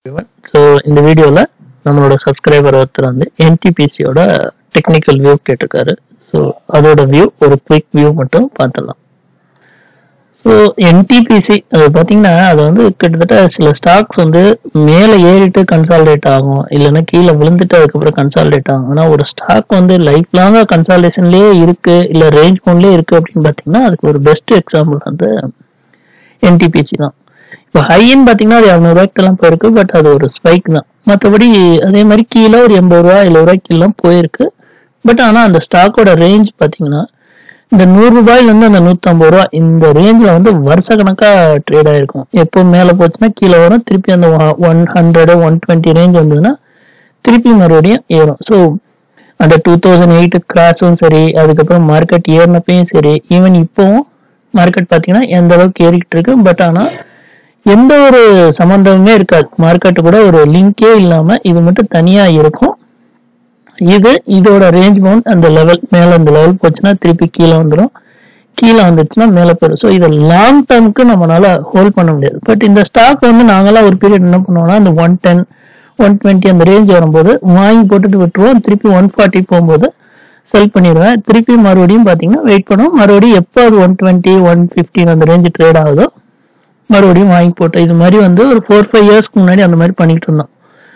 so இந்த வீடியோவில் நம்மளோட சப்ஸ்கிரைபர் ஒருத்தர் வந்து என்டிபிசியோட டெக்னிக்கல் வியூ கேட்டிருக்காரு ஸோ அதோட வியூ ஒரு குயிக் வியூ மட்டும் பார்த்துடலாம் ஸோ என்டிபிசி அது பார்த்தீங்கன்னா அது வந்து கிட்டத்தட்ட சில ஸ்டாக்ஸ் வந்து மேலே ஏறிட்டு கன்சால்டேட் ஆகும் இல்லைன்னா கீழே விழுந்துட்டு அதுக்கப்புறம் கன்சால்டேட் ஆகும் ஆனால் ஒரு ஸ்டாக் வந்து லைஃப் லாங்காக கன்சால்டேஷன்லேயே இருக்கு இல்லை ரேஞ்ச் ஃபோன்லேயே இருக்கு அப்படின்னு பார்த்தீங்கன்னா அதுக்கு ஒரு பெஸ்ட் எக்ஸாம்பிள் வந்து என்டிபிசி தான் இப்போ ஹைன்னு பார்த்தீங்கன்னா அது இரநூறுவாய்க்கெல்லாம் போயிருக்கு பட் அது ஒரு ஸ்பைக் தான் மற்றபடி அதே மாதிரி கீழே ஒரு எண்பது ரூபா எழுபது ரூபாய்க்கெல்லாம் போயிருக்கு பட் ஆனால் அந்த ஸ்டாக்கோட ரேஞ்ச் பார்த்தீங்கன்னா இந்த நூறு ரூபாயிலேருந்து அந்த நூற்றம்பது ரூபா இந்த ரேஞ்சில் வந்து வருஷ கணக்காக ட்ரேட் ஆயிருக்கும் எப்போ மேலே போச்சுன்னா கீழே வரும் திருப்பி அந்த one hundred one twenty range வந்ததுன்னா திருப்பி மறுபடியும் ஏறும் ஸோ அந்த டூ தௌசண்ட் எயிட் கிராஸும் சரி அதுக்கப்புறம் மார்க்கெட் ஏறினப்பையும் சரி ஈவன் இப்போவும் மார்க்கெட் பார்த்தீங்கன்னா எந்த அளவுக்கு ஏறிக்கிட்டு இருக்கு பட் ஆனால் எந்த ஒரு சம்பந்தமுமே இருக்காது மார்க்கெட்டு கூட ஒரு லிங்கே இல்லாம இது மட்டும் தனியா இருக்கும் இது இதோட ரேஞ்ச் பவுண்ட் அந்த லெவல் மேல அந்த லெவல் போச்சுன்னா திருப்பி கீழே வந்துடும் கீழே வந்துச்சுன்னா மேலே போயிடும் ஸோ இதை லாங் டேர்முக்கு நம்மளால ஹோல்ட் பண்ண முடியாது பட் இந்த ஸ்டாக் வந்து நாங்களாம் ஒரு பீரியட் என்ன பண்ணுவோம்னா அந்த ஒன் டென் ஒன் டுவெண்ட்டி அந்த ரேஞ்ச் வரும்போது வாங்கி போட்டுட்டு விட்டுருவோம் திருப்பி ஒன் ஃபார்ட்டி போகும்போது செல் பண்ணிடுவேன் திருப்பி மறுபடியும் பார்த்தீங்கன்னா வெயிட் பண்ணுவோம் மறுபடியும் எப்போ அது ஒன் டுவெண்ட்டி ஒன் ஃபிஃப்டின் அந்த ரேஞ்சு ட்ரேட் ஆகுதோ மறுபடியும் வாங்கி போட்டோம் இது மாதிரி வந்து ஒரு ஃபோர் ஃபைவ் இயர்ஸ்க்கு முன்னாடி அந்த மாதிரி பண்ணிட்டு இருந்தோம்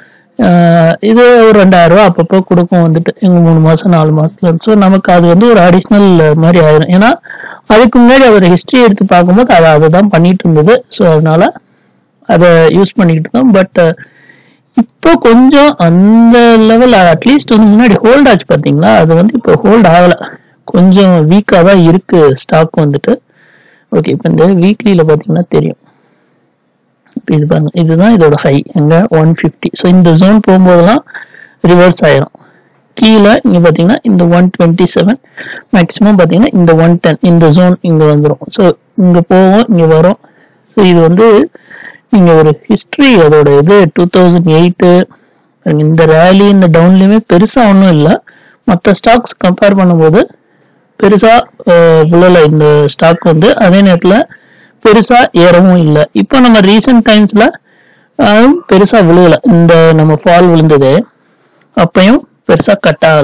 ஆஹ் இது ஒரு ரெண்டாயிரம் ரூபா அப்பப்போ கொடுக்கும் வந்துட்டு எங்க மூணு மாசம் நாலு மாசத்துல ஸோ நமக்கு அது வந்து ஒரு அடிஷ்னல் மாதிரி ஆயிரும் ஏன்னா அதுக்கு முன்னாடி அதோட ஹிஸ்டரி எடுத்து பார்க்கும்போது அதை அதை தான் பண்ணிட்டு இருந்தது ஸோ அதனால அதை யூஸ் பண்ணிக்கிட்டு இருந்தோம் பட் இப்போ கொஞ்சம் அந்த லெவல் அட்லீஸ்ட் வந்து முன்னாடி ஹோல்ட் ஆச்சு பார்த்தீங்களா அது வந்து இப்போ ஹோல்ட் ஆகலை கொஞ்சம் வீக்காக தான் இருக்கு ஸ்டாக் வந்துட்டு ஓகே இப்போ இந்த வீக்லியில் பார்த்தீங்கன்னா தெரியும் இப்போ இது பாருங்க இதுதான் இதோட ஹை எங்க ஒன் ஃபிஃப்டி ஸோ இந்த ஜோன் போகும்போதெல்லாம் ரிவர்ஸ் ஆயிரும் கீழே இங்க பார்த்தீங்கன்னா இந்த ஒன் டுவெண்ட்டி செவன் மேக்ஸிமம் பார்த்தீங்கன்னா இந்த ஒன் டென் இந்த ஜோன் இங்கே வந்துடும் ஸோ இங்கே போகும் இங்கே வரும் ஸோ இது வந்து நீங்கள் ஒரு ஹிஸ்ட்ரி அதோட இது டூ தௌசண்ட் எயிட்டு இந்த ரேலி இந்த டவுன்லையுமே பெருசாக ஒன்றும் இல்லை மற்ற ஸ்டாக்ஸ் கம்பேர் பண்ணும்போது பெருசா அஹ், விழல இந்த ஸ்டாக் வந்து அதே நேரத்துல பெருசா ஏறவும் இல்லை இப்போ நம்ம ரீசெண்ட் டைம்ஸ்ல பெருசா விழுகல இந்த நம்ம ஃபால் விழுந்தது அப்பயும் பெருசா கட் ஆகல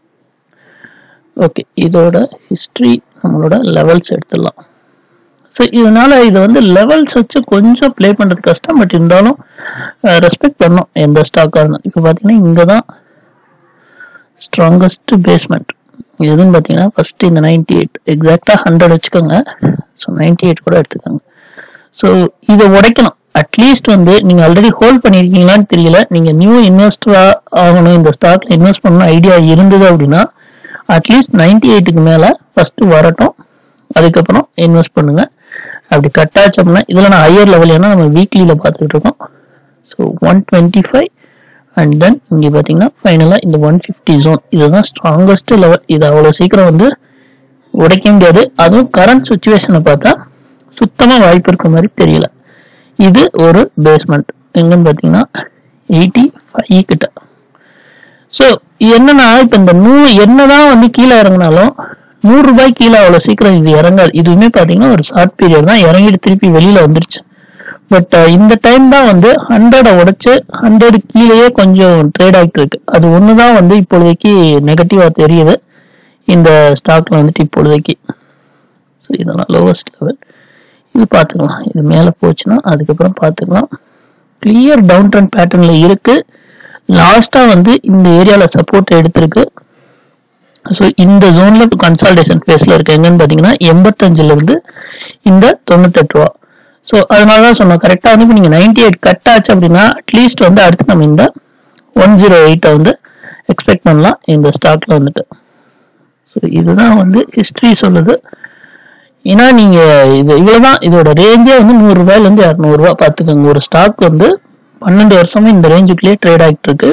ஓகே இதோட ஹிஸ்டரி நம்மளோட லெவல்ஸ் எடுத்துடலாம் ஸோ இதனால இது வந்து லெவல்ஸ் வச்சு கொஞ்சம் ப்ளே பண்றது கஷ்டம் பட் இருந்தாலும் ரெஸ்பெக்ட் பண்ணோம் எந்த ஸ்டாக்காக இருந்தாலும் இப்போ பார்த்தீங்கன்னா இங்கே தான் ஸ்ட்ராங்கஸ்ட் பேஸ்மெண்ட் எதுன்னு பார்த்தீங்கன்னா ஃபர்ஸ்ட் இந்த நைன்டி எயிட் எக்ஸாக்டாக ஹண்ட்ரட் வச்சுக்கோங்க ஸோ நைன்டி எயிட் கூட எடுத்துக்கோங்க ஸோ இதை உடைக்கணும் அட்லீஸ்ட் வந்து நீங்கள் ஆல்ரெடி ஹோல்ட் பண்ணியிருக்கீங்களான்னு தெரியல நீங்கள் நியூ இன்வெஸ்டரா ஆகணும் இந்த ஸ்டாக்ல இன்வெஸ்ட் பண்ணணும் ஐடியா இருந்தது அப்படின்னா அட்லீஸ்ட் நைன்டி எயிட்டுக்கு மேலே ஃபர்ஸ்ட் வரட்டும் அதுக்கப்புறம் இன்வெஸ்ட் பண்ணுங்க அப்படி கட் ஆச்சு அப்படின்னா இதில் நான் ஹையர் லெவல் ஏன்னா நம்ம வீக்லியில் பார்த்துக்கிட்டு இருக்கோம் so one twenty five and then இங்கே பார்த்தீங்கன்னா ஃபைனலாக இந்த ஒன் ஃபிஃப்டி ஜோன் இதுதான் ஸ்ட்ராங்கஸ்ட் லெவல் இது அவ்வளோ சீக்கிரம் வந்து உடைக்க முடியாது அதுவும் கரண்ட் சுச்சுவேஷனை பார்த்தா சுத்தமாக வாய்ப்பு இருக்க மாதிரி தெரியல இது ஒரு பேஸ்மெண்ட் எங்கன்னு பார்த்தீங்கன்னா எயிட்டி ஃபைவ் கிட்ட ஸோ என்னன்னா இப்போ இந்த நூ என்னதான் வந்து கீழே இறங்கினாலும் நூறு ரூபாய் கீழே அவ்வளோ சீக்கிரம் இது இறங்காது இதுவுமே பார்த்தீங்கன்னா ஒரு ஷார்ட் பீரியட் தான் இறங்கிட்டு திருப்பி வெளியில வந்துருச்சு பட் இந்த டைம் தான் வந்து ஹண்ட்ரடை உடைச்சு ஹண்ட்ரட் கீழேயே கொஞ்சம் ட்ரேட் ஆகிட்டு இருக்கு அது ஒன்று தான் வந்து இப்பொழுதைக்கு நெகட்டிவாக தெரியுது இந்த ஸ்டாக்ல வந்துட்டு இப்பொழுதைக்கு ஸோ இதெல்லாம் லோவஸ்ட் லெவல் இது பார்த்துக்கலாம் இது மேலே போச்சுன்னா அதுக்கப்புறம் பார்த்துக்கலாம் கிளியர் டவுன் ட்ரெண்ட் பேட்டர்னில் இருக்கு லாஸ்ட்டாக வந்து இந்த ஏரியாவில் சப்போர்ட் எடுத்திருக்கு ஸோ இந்த ஜோன்ல கன்சால்டேஷன் ஃபேஸ்ல இருக்கு எங்கன்னு பார்த்தீங்கன்னா எண்பத்தஞ்சுல இருந்து இந்த தொண்ணூத்தெட்டு ரூபா ஸோ அதனால தான் சொன்னோம் கரெக்டாக வந்து இப்போ நீங்கள் நைன்டி எயிட் கட் ஆச்சு அப்படின்னா அட்லீஸ்ட் வந்து அடுத்து நம்ம இந்த ஒன் ஜீரோ எயிட்டை வந்து எக்ஸ்பெக்ட் பண்ணலாம் இந்த ஸ்டாக்ல வந்துட்டு ஸோ இதுதான் வந்து ஹிஸ்ட்ரி சொல்லுது ஏன்னா நீங்க இது இவ்வளவுதான் இதோட ரேஞ்சே வந்து நூறு ரூபாயில இருந்து இரநூறுவா பார்த்துக்கோங்க ஒரு ஸ்டாக் வந்து பன்னெண்டு வருஷமா இந்த ரேஞ்சுக்குள்ளேயே ட்ரேட் ஆகிட்டு இருக்கு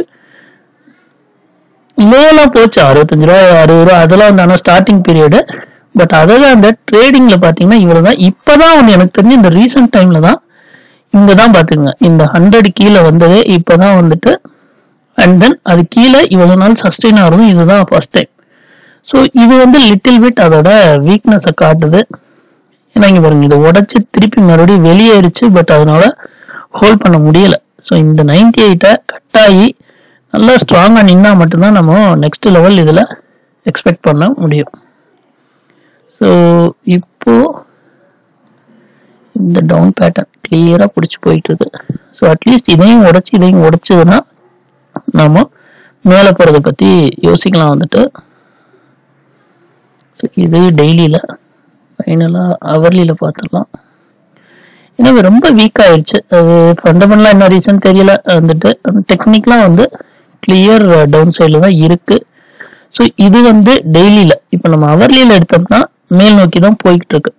லோலாம் போச்சு அறுபத்தஞ்சு ரூபா அறுபது ரூபா அதெல்லாம் வந்து ஆனால் ஸ்டார்டிங் பீரியடு பட் அதெல்லாம் அந்த ட்ரேடிங்ல பாத்தீங்கன்னா இவ்வளவுதான் இப்பதான் வந்து எனக்கு தெரிஞ்சு இந்த ரீசெண்ட் டைம்ல தான் இங்க தான் பாத்துங்க இந்த ஹண்ட்ரட் கீழே வந்ததே இப்பதான் வந்துட்டு அண்ட் தென் அது கீழே இவ்வளவு நாள் சஸ்டெயின் ஆகுறது இதுதான் ஃபர்ஸ்ட் டைம் ஸோ இது வந்து லிட்டில் பிட் அதோட வீக்னஸை காட்டுது ஏன்னா இங்க பாருங்க இதை உடைச்சு திருப்பி மறுபடியும் வெளியேறிச்சு பட் அதனால ஹோல்ட் பண்ண முடியல ஸோ இந்த நைன்டி எயிட்டை கட் ஆகி நல்லா ஸ்ட்ராங்காக நின்னா மட்டும்தான் நம்ம நெக்ஸ்ட் லெவல் இதில் எக்ஸ்பெக்ட் பண்ண முடியும் ஸோ இப்போ இந்த டவுன் பேட்டர்ன் கிளியராக பிடிச்சி போயிட்டு இருக்கு ஸோ அட்லீஸ்ட் இதையும் உடைச்சு இதையும் உடைச்சதுன்னா நாம மேலே போகிறத பற்றி யோசிக்கலாம் வந்துட்டு ஸோ இது டெய்லியில் ஃபைனலாக அவர்லியில் பார்த்துடலாம் ஏன்னா இது ரொம்ப வீக் ஆயிடுச்சு அது ஃபண்டமெண்டலாக என்ன ரீசன் தெரியல வந்துட்டு டெக்னிக்கலாக வந்து கிளியர் டவுன் சைடில் தான் இருக்கு ஸோ இது வந்து டெய்லியில் இப்போ நம்ம அவர்லியில் எடுத்தோம்னா மேல் நோக்கி தான் போய்கிட்டு இருக்கு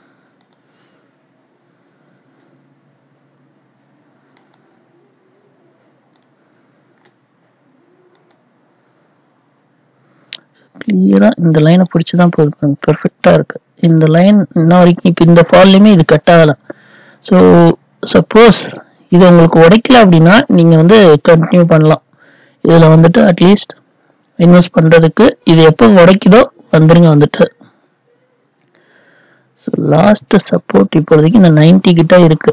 கிளியரா இந்த லைனை பிடிச்சி தான் போகுது பெர்ஃபெக்டா இருக்கு இந்த லைன் இன்ன வரைக்கும் இப்போ இந்த ஃபால்லையுமே இது கட் ஆகல ஸோ சப்போஸ் இது உங்களுக்கு உடைக்கல அப்படின்னா நீங்க வந்து கண்டினியூ பண்ணலாம் இதுல வந்துட்டு அட்லீஸ்ட் இன்வெஸ்ட் பண்றதுக்கு இது எப்போ உடைக்குதோ வந்துருங்க வந்துட்டு ஸோ லாஸ்ட் சப்போர்ட் இப்போதைக்கு இந்த 90 கிட்ட இருக்கு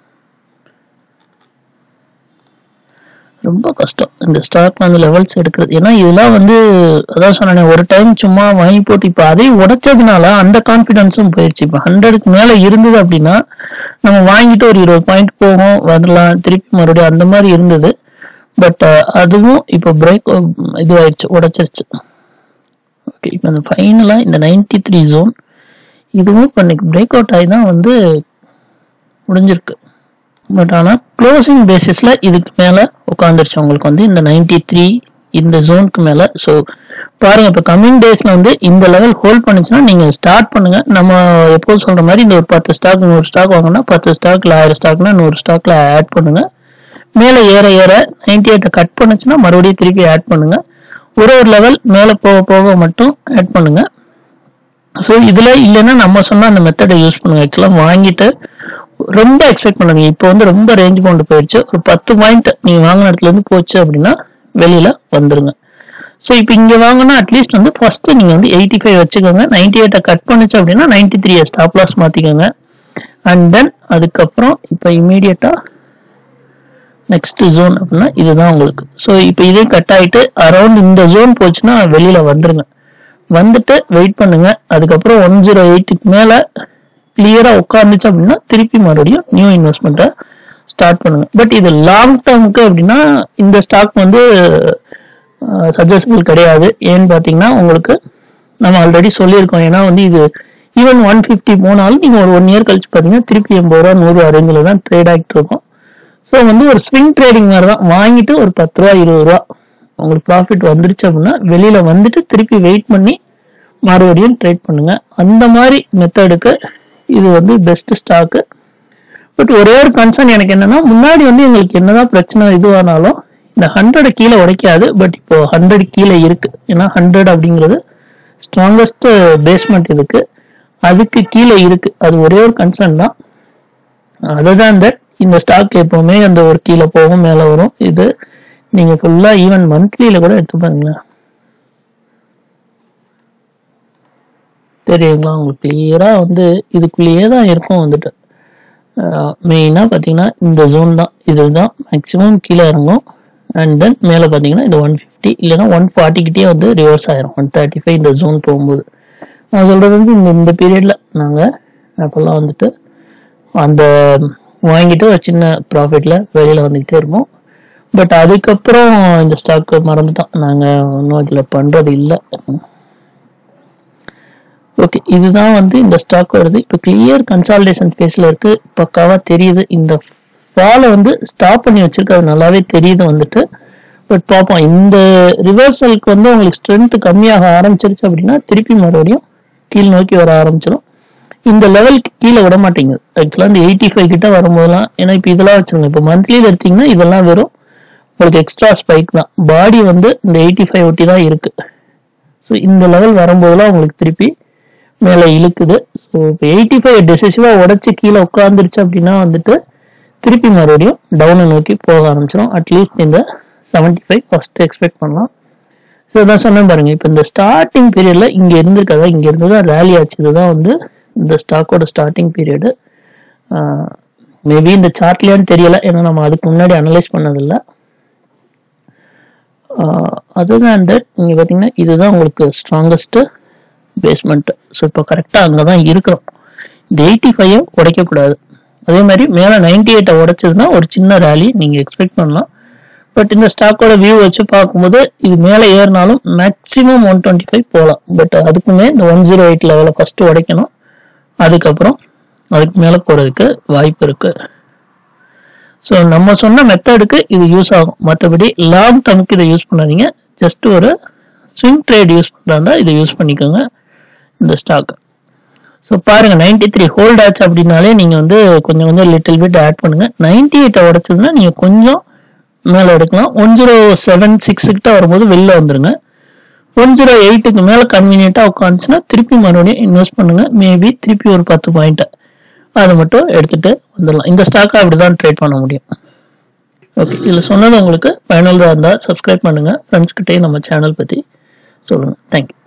ரொம்ப கஷ்டம் இந்த ஸ்டாக் வந்து லெவல்ஸ் எடுக்கிறது ஏன்னா இதெல்லாம் வந்து அதான் சொன்னேன் ஒரு டைம் சும்மா வாங்கி போட்டு இப்போ அதையும் உடைச்சதுனால அந்த கான்ஃபிடன்ஸும் போயிடுச்சு இப்போ ஹண்ட்ரடுக்கு மேலே இருந்தது அப்படின்னா நம்ம வாங்கிட்டு ஒரு இருபது பாயிண்ட் போகும் வரலாம் திருப்பி மறுபடியும் அந்த மாதிரி இருந்தது பட் அதுவும் இப்போ பிரேக் இதுவாயிடுச்சு உடைச்சிருச்சு ஓகே இப்போ இந்த ஃபைனலாக இந்த 93 த்ரீ ஜோன் இதுவும் இப்போ இன்னைக்கு பிரேக் அவுட் ஆகி தான் வந்து முடிஞ்சிருக்கு பட் ஆனால் க்ளோசிங் பேசிஸில் இதுக்கு மேலே உட்காந்துருச்சு உங்களுக்கு வந்து இந்த 93 த்ரீ இந்த ஜோனுக்கு மேலே ஸோ பாருங்க இப்போ கம்மிங் டேஸில் வந்து இந்த லெவல் ஹோல்ட் பண்ணுச்சுன்னா நீங்கள் ஸ்டார்ட் பண்ணுங்க நம்ம எப்போதும் சொல்கிற மாதிரி இந்த ஒரு பத்து ஸ்டாக் நூறு ஸ்டாக் வாங்கினா பத்து ஸ்டாக்ல ஆயிரம் ஸ்டாக்னா நூறு ஸ்டாக்ல ஆட் பண்ணுங்க மேலே ஏற ஏற 98 எயிட்டை கட் பண்ணுச்சுன்னா மறுபடியும் திருப்பி ஆட் பண்ணுங்க ஒரு ஒரு லெவல் மேலே போக போக மட்டும் ஆட் பண்ணுங்க ஸோ இதுல இல்லைன்னா நம்ம சொன்ன அந்த மெத்தடை யூஸ் பண்ணுங்க ஆக்சுவலாக வாங்கிட்டு ரொம்ப எக்ஸ்பெக்ட் பண்ணுங்க இப்போ வந்து ரொம்ப ரேஞ்ச் கொண்டு போயிடுச்சு ஒரு பத்து பாயிண்ட் நீங்க வாங்கின இடத்துல இருந்து போச்சு அப்படின்னா வெளியில வந்துருங்க ஸோ இப்போ இங்க வாங்கினா அட்லீஸ்ட் வந்து ஃபர்ஸ்ட் நீங்க வந்து எயிட்டி ஃபைவ் வச்சுக்கோங்க நைன்டி எயிட்டை கட் பண்ணுச்சு அப்படின்னா நைன்டி த்ரீ ஸ்டாப் லாஸ் மாத்திக்கோங்க அண்ட் தென் அதுக்கப்புறம் இப்போ இமீடியட்டா நெக்ஸ்ட் ஜோன் அப்படின்னா இதுதான் உங்களுக்கு ஸோ இப்போ இதே கட் ஆயிட்டு அரௌண்ட் இந்த ஜோன் போச்சுன்னா வெளியில வந்துருங்க வந்துட்டு வெயிட் பண்ணுங்க அதுக்கப்புறம் ஒன் ஜீரோ எயிட்டுக்கு மேல கிளியரா உட்காந்துச்சு அப்படின்னா திருப்பி மறுபடியும் நியூ இன்வெஸ்ட்மெண்ட்டை ஸ்டார்ட் பண்ணுங்க பட் இது லாங் டேர்முக்கு அப்படின்னா இந்த ஸ்டாக் வந்து சஜஸ்டபிள் கிடையாது ஏன்னு பார்த்தீங்கன்னா உங்களுக்கு நம்ம ஆல்ரெடி சொல்லியிருக்கோம் ஏன்னா வந்து இது ஈவன் ஒன் ஃபிஃப்டி போனாலும் நீங்கள் ஒரு ஒன் இயர் கழிச்சு பார்த்தீங்கன்னா திருப்பி எண்பது ரூபா நூறு ரேஞ்சில் தான் ட்ரேட் ஆகிட்டு இருக்கும் ஸோ வந்து ஒரு ஸ்விங் ட்ரேடிங் மாதிரி தான் வாங்கிட்டு ஒரு பத்து ரூபா இருபது ரூபா உங்களுக்கு ப்ராஃபிட் வந்துருச்சு அப்படின்னா வெளியில வந்துட்டு திருப்பி வெயிட் பண்ணி மறுபடியும் ட்ரேட் பண்ணுங்க அந்த மாதிரி மெத்தடுக்கு இது வந்து பெஸ்ட் ஸ்டாக்கு பட் ஒரே ஒரு கன்சர்ன் எனக்கு என்னன்னா முன்னாடி வந்து எங்களுக்கு என்னதான் பிரச்சனை இதுவானாலும் இந்த ஹண்ட்ரட் கீழே உடைக்காது பட் இப்போ ஹண்ட்ரட் கீழே இருக்கு ஏன்னா ஹண்ட்ரட் அப்படிங்கிறது ஸ்ட்ராங்கஸ்ட் பேஸ்மெண்ட் இதுக்கு அதுக்கு கீழே இருக்கு அது ஒரே ஒரு கன்சர்ன் தான் அதர் தான் தட் இந்த ஸ்டாக் எப்பவுமே அந்த ஒரு கீழே போகும் மேலே வரும் இது நீங்க ஃபுல்லா ஈவன் மந்த்லியில கூட எடுத்து பாருங்களேன் தெரியுங்களா உங்களுக்கு கிளியரா வந்து இதுக்குள்ளேயே தான் இருக்கும் வந்துட்டு மெயினா பாத்தீங்கன்னா இந்த ஜோன் தான் இதுதான் மேக்சிமம் கீழே இறங்கும் அண்ட் தென் மேலே பார்த்தீங்கன்னா இது ஒன் ஃபிஃப்டி இல்லைன்னா ஒன் ஃபார்ட்டிக்கிட்டே வந்து ரிவர்ஸ் ஆயிரும் ஒன் தேர்ட்டி ஃபைவ் இந்த ஜோன் போகும்போது நான் சொல்றது வந்து இந்த இந்த பீரியட்ல நாங்கள் அப்போல்லாம் வந்துட்டு அந்த வாங்கிட்டு ஒரு சின்ன ப்ராஃபிட்ல வெளியில வந்துகிட்டே இருப்போம் பட் அதுக்கப்புறம் இந்த ஸ்டாக் மறந்துட்டோம் நாங்க ஒன்றும் இதுல பண்றது இல்லை ஓகே இதுதான் வந்து இந்த ஸ்டாக் வருது இப்போ கிளியர் கன்சால்டேஷன் ஃபேஸ்ல இருக்கு பக்காவா தெரியுது இந்த ஃபாலை வந்து ஸ்டாப் பண்ணி வச்சிருக்கிறது நல்லாவே தெரியுது வந்துட்டு பட் பார்ப்போம் இந்த ரிவர்சலுக்கு வந்து உங்களுக்கு ஸ்ட்ரென்த் கம்மியாக ஆரம்பிச்சிருச்சு அப்படின்னா திருப்பி மறுபடியும் கீழ் நோக்கி வர ஆரம்பிச்சிடும் இந்த லெவலுக்கு கீழே விட மாட்டேங்குது ஆக்சுவலாக இந்த எயிட்டி ஃபைவ் கிட்ட வரும்போதெல்லாம் ஏன்னா இப்போ இதெல்லாம் வச்சிருங்க இப்போ மந்த்லியில் எடுத்தீங்கன்னா இதெல்லாம் வெறும் உங்களுக்கு எக்ஸ்ட்ரா ஸ்பைக் தான் பாடி வந்து இந்த எயிட்டி ஃபைவ் ஒட்டி தான் இருக்கு ஸோ இந்த லெவல் வரும்போதெல்லாம் உங்களுக்கு திருப்பி மேலே இழுக்குது ஸோ இப்போ எயிட்டி ஃபைவ் டெசிசிவாக உடச்சி கீழே உட்காந்துருச்சு அப்படின்னா வந்துட்டு திருப்பி மறுபடியும் டவுனை நோக்கி போக ஆரம்பிச்சிடும் அட்லீஸ்ட் இந்த செவன்ட்டி ஃபைவ் ஃபர்ஸ்ட் எக்ஸ்பெக்ட் பண்ணலாம் ஸோ தான் சொன்னேன் பாருங்க இப்போ இந்த ஸ்டார்டிங் பீரியட்ல இங்க இருந்திருக்கதா இங்க இருந்து தான் ரேலி ஆச்சு இதுதான் வந்து இந்த ஸ்டாக்கோட ஸ்டார்டிங் பீரியடு மேபி இந்த சார்ட்லயான்னு தெரியல ஏன்னா நம்ம அதுக்கு முன்னாடி அனலைஸ் பண்ணதில்ல அதுதான் தட் நீங்க பாத்தீங்கன்னா இதுதான் உங்களுக்கு ஸ்ட்ராங்கஸ்ட் பேஸ்மெண்ட் ஸோ இப்போ கரெக்டாக அங்கே தான் இருக்கிறோம் இந்த எயிட்டி ஃபைவ் உடைக்கக்கூடாது அதே மாதிரி மேலே நைன்டி எயிட்டை உடைச்சதுன்னா ஒரு சின்ன ரேலி நீங்கள் எக்ஸ்பெக்ட் பண்ணலாம் பட் இந்த ஸ்டாக்கோட வியூ வச்சு பார்க்கும்போது இது மேலே ஏறினாலும் மேக்ஸிமம் ஒன் டுவெண்ட்டி ஃபைவ் போகலாம் பட் அதுக்குமே இந்த ஒன் ஜீரோ எயிட் லெவலை ஃபஸ்ட்டு உடைக்கணும் அதுக்கப்புறம் அதுக்கு மேலே போகிறதுக்கு வாய்ப்பு இருக்கு ஸோ நம்ம சொன்ன மெத்தடுக்கு இது யூஸ் ஆகும் மற்றபடி லாங் டர்முக்கு இதை யூஸ் பண்ணாதீங்க ஜஸ்ட் ஒரு ஸ்விங் ட்ரேட் யூஸ் பண்ணுறாங்க இதை யூஸ் பண்ணிக்கோங்க இந்த ஸ்டாக் ஸோ பாருங்க நைன்டி த்ரீ ஹோல்ட் ஆச்சு அப்படின்னாலே நீங்க வந்து கொஞ்சம் கொஞ்சம் லிட்டில் பிட் ஆட் பண்ணுங்க நைன்டி எயிட்டை உடைச்சதுன்னா நீங்க கொஞ்சம் மேலே எடுக்கலாம் ஒன் ஜீரோ செவன் சிக்ஸ் கிட்ட வரும்போது வெளில வந்துருங்க ஒன் ஜீரோ எயிட்டுக்கு மேலே கன்வீனியண்ட்டாக உட்காந்துச்சுன்னா திருப்பி மறுபடியும் இன்வெஸ்ட் பண்ணுங்க மேபி திருப்பி ஒரு பத்து பாயிண்ட் அதை மட்டும் எடுத்துட்டு வந்துடலாம் இந்த ஸ்டாக்கை அப்படிதான் ட்ரேட் பண்ண முடியும் ஓகே இதில் சொன்னது உங்களுக்கு பயனுள்ளதாக இருந்தால் சப்ஸ்கிரைப் பண்ணுங்க ஃப்ரெண்ட்ஸ் கிட்டே நம்ம சேனல் பற்றி சொல்லுங்க தேங்க்யூ